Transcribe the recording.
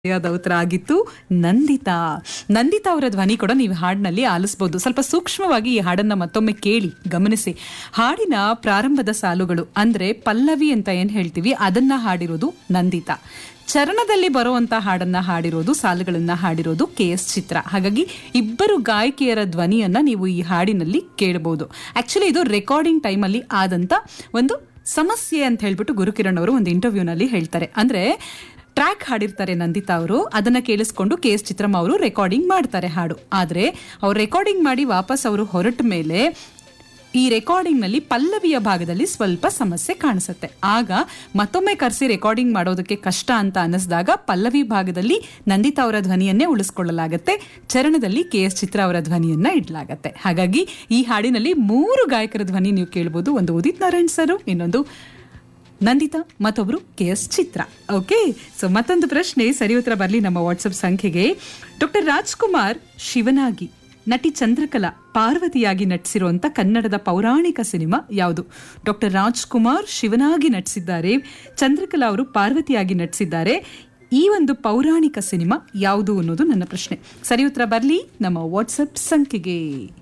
ಸರಿಯಾದ ಉತ್ತರ ಆಗಿತ್ತು ನಂದಿತಾ ನಂದಿತಾ ಅವರ ಧ್ವನಿ ಕೂಡ ನೀವು ಹಾಡಿನಲ್ಲಿ ಆಲಿಸಬಹುದು ಸ್ವಲ್ಪ ಸೂಕ್ಷ್ಮವಾಗಿ ಈ ಹಾಡನ್ನ ಮತ್ತೊಮ್ಮೆ ಕೇಳಿ ಗಮನಿಸಿ ಹಾಡಿನ ಪ್ರಾರಂಭದ ಸಾಲುಗಳು ಅಂದ್ರೆ ಪಲ್ಲವಿ ಅಂತ ಏನ್ ಹೇಳ್ತೀವಿ ಅದನ್ನ ಹಾಡಿರೋದು ನಂದಿತಾ ಚರಣದಲ್ಲಿ ಬರುವಂತ ಹಾಡನ್ನ ಹಾಡಿರೋದು ಸಾಲುಗಳನ್ನ ಹಾಡಿರೋದು ಕೆ ಎಸ್ ಚಿತ್ರ ಹಾಗಾಗಿ ಇಬ್ಬರು ಗಾಯಕಿಯರ ಧ್ವನಿಯನ್ನ ನೀವು ಈ ಹಾಡಿನಲ್ಲಿ ಕೇಳಬಹುದು ಆಕ್ಚುಲಿ ಇದು ರೆಕಾರ್ಡಿಂಗ್ ಟೈಮಲ್ಲಿ ಆದಂತ ಒಂದು ಸಮಸ್ಯೆ ಅಂತ ಹೇಳ್ಬಿಟ್ಟು ಗುರುಕಿರಣ್ ಅವರು ಒಂದು ಇಂಟರ್ವ್ಯೂನಲ್ಲಿ ಹೇಳ್ತಾರೆ ಅಂದ್ರೆ ಟ್ರ್ಯಾಕ್ ಹಾಡಿರ್ತಾರೆ ನಂದಿತಾ ಅವರು ಅದನ್ನ ಕೇಳಿಸ್ಕೊಂಡು ಕೆ ಎಸ್ ಚಿತ್ರಮ್ಮ ಅವರು ರೆಕಾರ್ಡಿಂಗ್ ಮಾಡ್ತಾರೆ ಹಾಡು ಆದ್ರೆ ಅವ್ರು ರೆಕಾರ್ಡಿಂಗ್ ಮಾಡಿ ವಾಪಸ್ ಅವರು ಹೊರಟ ಮೇಲೆ ಈ ರೆಕಾರ್ಡಿಂಗ್ ನಲ್ಲಿ ಪಲ್ಲವಿಯ ಭಾಗದಲ್ಲಿ ಸ್ವಲ್ಪ ಸಮಸ್ಯೆ ಕಾಣಿಸುತ್ತೆ ಆಗ ಮತ್ತೊಮ್ಮೆ ಕರೆಸಿ ರೆಕಾರ್ಡಿಂಗ್ ಮಾಡೋದಕ್ಕೆ ಕಷ್ಟ ಅಂತ ಅನ್ನಿಸಿದಾಗ ಪಲ್ಲವಿ ಭಾಗದಲ್ಲಿ ನಂದಿತಾ ಅವರ ಧ್ವನಿಯನ್ನೇ ಉಳಿಸ್ಕೊಳ್ಳಲಾಗತ್ತೆ ಚರಣದಲ್ಲಿ ಕೆ ಎಸ್ ಚಿತ್ರ ಅವರ ಧ್ವನಿಯನ್ನ ಇಡಲಾಗತ್ತೆ ಹಾಗಾಗಿ ಈ ಹಾಡಿನಲ್ಲಿ ಮೂರು ಗಾಯಕರ ಧ್ವನಿ ನೀವು ಕೇಳಬಹುದು ಒಂದು ಉದಿತ್ ನಾರಾಯಣ್ ಸರ್ ಇನ್ನೊಂದು ನಂದಿತಾ ಮತ್ತೊಬ್ರು K S Chitra okay so ಮತ್ತೊಂದು ಪ್ರಶ್ನೆ ಸರಿ ಉತ್ತರ ಬರಲಿ ನಮ್ಮ ವಾಟ್ಸಪ್ ಸಂಖ್ಯೆಗೆ ಡಾಕ್ಟರ್ ರಾಜ್ಕುಮಾರ್ ಶಿವನಾಗಿ ನಟಿ ಚಂದ್ರಕಲಾ ಪಾರ್ವತಿಯಾಗಿ ನಟಿಸಿರುವಂತ ಕನ್ನಡದ ಪೌರಾಣಿಕ ಸಿನಿಮಾ ಯಾವುದು ಡಾಕ್ಟರ್ ರಾಜ್ಕುಮಾರ್ ಶಿವನಾಗಿ ನಟಿಸಿದ್ದಾರೆ ಚಂದ್ರಕಲಾ ಅವರು ಪಾರ್ವತಿಯಾಗಿ ನಟಿಸಿದ್ದಾರೆ ಈ ಒಂದು ಪೌರಾಣಿಕ ಸಿನಿಮಾ ಯಾವುದು ಅನ್ನೋದು ನನ್ನ ಪ್ರಶ್ನೆ ಸರಿ ಉತ್ತರ ಬರಲಿ ನಮ್ಮ ವಾಟ್ಸಪ್ ಸಂಖ್ಯೆಗೆ